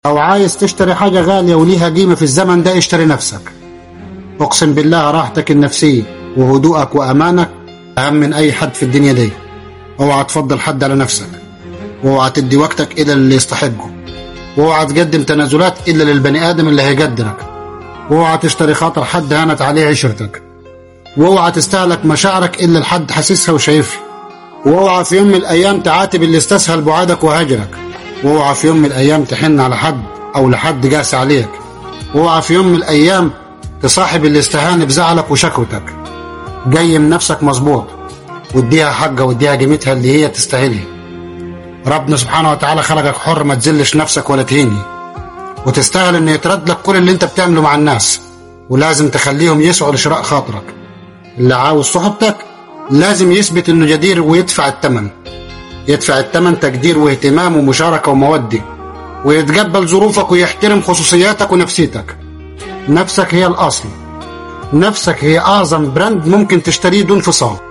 أو عايز تشتري حاجة غالية وليها قيمة في الزمن ده اشتري نفسك أقسم بالله راحتك النفسية وهدوءك وأمانك أهم من أي حد في الدنيا دي اوعى تفضل حد على نفسك واوعى تدي وقتك إلا للي يستحقه واوعى تقدم تنازلات إلا للبني آدم اللي هيقدرك واوعى تشتري خاطر حد هانت عليه عشرتك واوعى تستهلك مشاعرك إلا لحد حاسسها وشايفها واوعى في يوم من الأيام تعاتب اللي استسهل بعادك وهجرك واوعى في يوم من الأيام تحن على حد أو لحد قاسي عليك واوعى في يوم من الأيام تصاحب اللي استهان بزعلك وشكوتك قيم نفسك مظبوط واديها حقها واديها قيمتها اللي هي تستاهلها ربنا سبحانه وتعالى خلقك حر ما تذلش نفسك ولا تهيني وتستاهل انه يترد لك كل اللي انت بتعمله مع الناس ولازم تخليهم يسعوا لشراء خاطرك اللي عاوز صحبتك لازم يثبت انه جدير ويدفع الثمن يدفع الثمن تقدير واهتمام ومشاركة ومودة ويتقبل ظروفك ويحترم خصوصياتك ونفسيتك نفسك هي الأصل نفسك هي أعظم براند ممكن تشتريه دون فصال